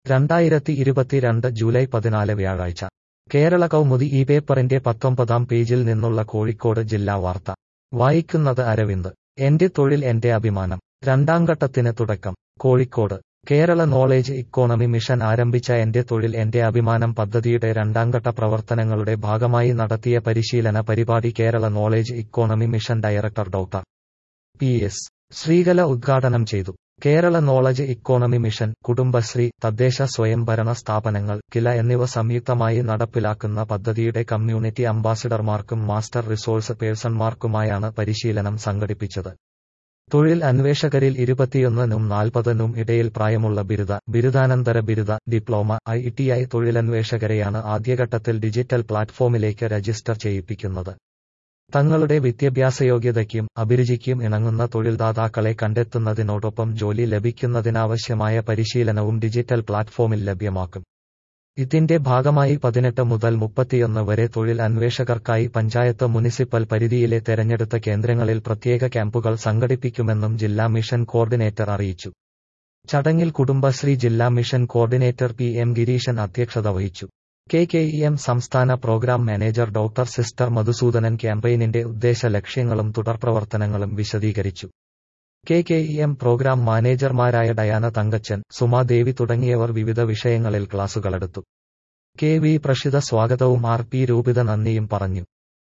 രണ്ടായിരത്തി ഇരുപത്തിരണ്ട് ജൂലൈ പതിനാല് വ്യാഴാഴ്ച കേരള കൗമുദി ഈ പേപ്പറിന്റെ പത്തൊമ്പതാം പേജിൽ നിന്നുള്ള കോഴിക്കോട് ജില്ലാ വാർത്ത വായിക്കുന്നത് അരവിന്ദ് എന്റെ തൊഴിൽ എന്റെ അഭിമാനം രണ്ടാം ഘട്ടത്തിന് തുടക്കം Kozhikode Kerala knowledge economy mission ആരംഭിച്ച എന്റെ തൊഴിൽ എന്റെ അഭിമാനം പദ്ധതിയുടെ രണ്ടാംഘട്ട പ്രവർത്തനങ്ങളുടെ ഭാഗമായി നടത്തിയ പരിശീലന പരിപാടി Kerala knowledge economy mission director doctor P S Sreekala ഉദ്ഘാടനം ചെയ്തു Kerala knowledge economy mission Kudumbashree തദ്ദേശ സ്വയംഭരണ സ്ഥാപനങ്ങൾ കില എന്നിവ സംയുക്തമായി നടപ്പിലാക്കുന്ന പദ്ധതിയുടെ കമ്മ്യൂണിറ്റി അംബാസിഡർമാർക്കും മാസ്റ്റർ റിസോഴ്സ് പേഴ്സൺമാർക്കുമായാണ് പരിശീലനം സംഘടിപ്പിച്ചത് തൊഴിൽ അന്വേഷകരിൽ ഇരുപത്തിയൊന്നിനും നാൽപ്പതിനും ഇടയിൽ പ്രായമുള്ള ബിരുദ ബിരുദാനന്തര ബിരുദ ഡിപ്ലോമ ഐ ടി ഐ തൊഴിലന്വേഷകരെയാണ് ആദ്യഘട്ടത്തിൽ ഡിജിറ്റൽ പ്ലാറ്റ്ഫോമിലേക്ക് രജിസ്റ്റർ ചെയ്യിപ്പിക്കുന്നത് തങ്ങളുടെ വിദ്യാഭ്യാസയോഗ്യതയ്ക്കും അഭിരുചിക്കും ഇണങ്ങുന്ന തൊഴിൽദാതാക്കളെ കണ്ടെത്തുന്നതിനോടൊപ്പം ജോലി ലഭിക്കുന്നതിനാവശ്യമായ പരിശീലനവും ഡിജിറ്റൽ പ്ലാറ്റ്ഫോമിൽ ലഭ്യമാക്കും ഇതിന്റെ ഭാഗമായി പതിനെട്ട് മുതൽ മുപ്പത്തിയൊന്ന് വരെ തൊഴിൽ അന്വേഷകർക്കായി പഞ്ചായത്ത് മുനിസിപ്പൽ പരിധിയിലെ തെരഞ്ഞെടുത്ത കേന്ദ്രങ്ങളിൽ പ്രത്യേക ക്യാമ്പുകൾ സംഘടിപ്പിക്കുമെന്നും ജില്ലാ മിഷൻ കോർഡിനേറ്റർ അറിയിച്ചു ചടങ്ങിൽ കുടുംബശ്രീ ജില്ലാ mission coordinator P M Gireesan അധ്യക്ഷത വഹിച്ചു കെ കെ ഇ എം സംസ്ഥാന programme manager doctor sister Madhusoodanan ക്യാമ്പയിനിന്റെ ഉദ്ദേശ ലക്ഷ്യങ്ങളും തുടർപ്രവർത്തനങ്ങളും വിശദീകരിച്ചു K K E M programme മാനേജർമാരായ ഡയാന തങ്കച്ചൻ സുമാദേവി തുടങ്ങിയവർ വിവിധ വിഷയങ്ങളിൽ ക്ലാസുകളെടുത്തു കെ വി പ്രഷിത സ്വാഗതവും ആർ പി രൂപിത നന്ദിയും പറഞ്ഞു